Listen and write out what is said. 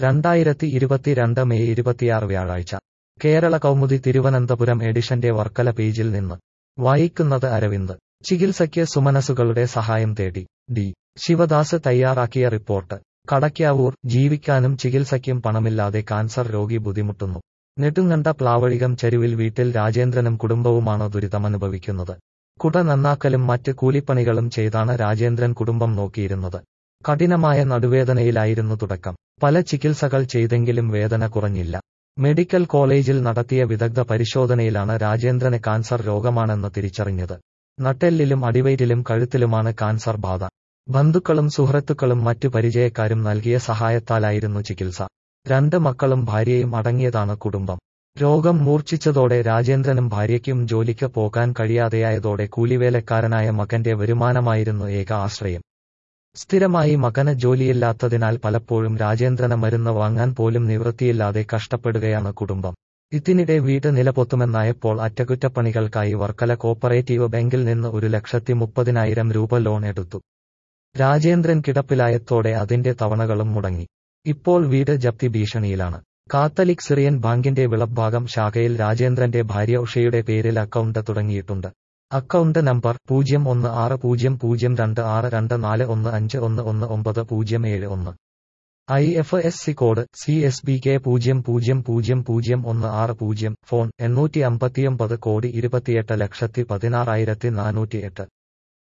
രണ്ടായിരത്തി ഇരുപത്തിരണ്ട് മെയ് ഇരുപത്തിയാറ് വ്യാഴാഴ്ച കേരള കൗമുദി തിരുവനന്തപുരം എഡിഷന്റെ വർക്കല പേജിൽ നിന്ന് വായിക്കുന്നത് അരവിന്ദ് ചികിത്സയ്ക്ക് സുമനസുകളുടെ സഹായം തേടി ഡി ശിവദാസ് തയ്യാറാക്കിയ റിപ്പോർട്ട് കടയ്ക്കാവൂർ ജീവിക്കാനും ചികിത്സയ്ക്കും പണമില്ലാതെ കാൻസർ രോഗി ബുദ്ധിമുട്ടുന്നു നെടുങ്കണ്ട പ്ലാവഴികം ചെരുവിൽ വീട്ടിൽ രാജേന്ദ്രനും കുടുംബവുമാണ് ദുരിതമനുഭവിക്കുന്നത് കുട നന്നാക്കലും മറ്റ് കൂലിപ്പണികളും ചെയ്താണ് രാജേന്ദ്രൻ കുടുംബം നോക്കിയിരുന്നത് കഠിനമായ നടുവേദനയിലായിരുന്നു തുടക്കം പല ചികിത്സകൾ ചെയ്തെങ്കിലും വേദന കുറഞ്ഞില്ല മെഡിക്കൽ കോളേജിൽ നടത്തിയ വിദഗ്ധ പരിശോധനയിലാണ് രാജേന്ദ്രന് കാൻസർ രോഗമാണെന്ന് തിരിച്ചറിഞ്ഞത് നട്ടെല്ലിലും അടിവയറ്റിലും കഴുത്തിലുമാണ് കാൻസർ ബാധ ബന്ധുക്കളും സുഹൃത്തുക്കളും മറ്റു പരിചയക്കാരും നൽകിയ സഹായത്താലായിരുന്നു ചികിത്സ രണ്ട് മക്കളും ഭാര്യയും അടങ്ങിയതാണ് കുടുംബം രോഗം മൂർച്ഛിച്ചതോടെ രാജേന്ദ്രനും ഭാര്യയ്ക്കും ജോലിക്ക് പോകാൻ കഴിയാതെയായതോടെ കൂലിവേലക്കാരനായ മകന്റെ വരുമാനമായിരുന്നു ഏക ആശ്രയം സ്ഥിരമായി മകന് ജോലിയില്ലാത്തതിനാൽ പലപ്പോഴും രാജേന്ദ്രന് മരുന്ന് വാങ്ങാൻ പോലും നിവൃത്തിയില്ലാതെ കഷ്ടപ്പെടുകയാണ് കുടുംബം ഇതിനിടെ വീട് നിലപൊത്തുമെന്നായപ്പോൾ അറ്റകുറ്റപ്പണികൾക്കായി വർക്കല കോപ്പറേറ്റീവ് ബാങ്കിൽ നിന്ന് ഒരു ലക്ഷത്തി മുപ്പതിനായിരം രൂപ ലോൺ എടുത്തു രാജേന്ദ്രൻ കിടപ്പിലായത്തോടെ അതിന്റെ തവണകളും മുടങ്ങി ഇപ്പോൾ വീട് ജപ്തി ഭീഷണിയിലാണ് കാത്തലിക് സിറിയൻ ബാങ്കിന്റെ വിളഭാഗം ശാഖയിൽ രാജേന്ദ്രന്റെ ഭാര്യ ഉഷയുടെ പേരിൽ അക്കൗണ്ട് തുടങ്ങിയിട്ടുണ്ട് അക്കൗണ്ട് നമ്പർ പൂജ്യം ഒന്ന് ആറ് പൂജ്യം പൂജ്യം രണ്ട് ആറ് രണ്ട് നാല് ഒന്ന് അഞ്ച് ഒന്ന് ഒന്ന് ഒമ്പത് പൂജ്യം ഏഴ് ഒന്ന് I F S C code C S B K പൂജ്യം പൂജ്യം പൂജ്യം പൂജ്യം ഒന്ന് ആറ് പൂജ്യം ഫോൺ എണ്ണൂറ്റി അമ്പത്തിയൊമ്പത് കോടി ഇരുപത്തിയെട്ട് ലക്ഷത്തി പതിനാറായിരത്തി നാനൂറ്റി എട്ട്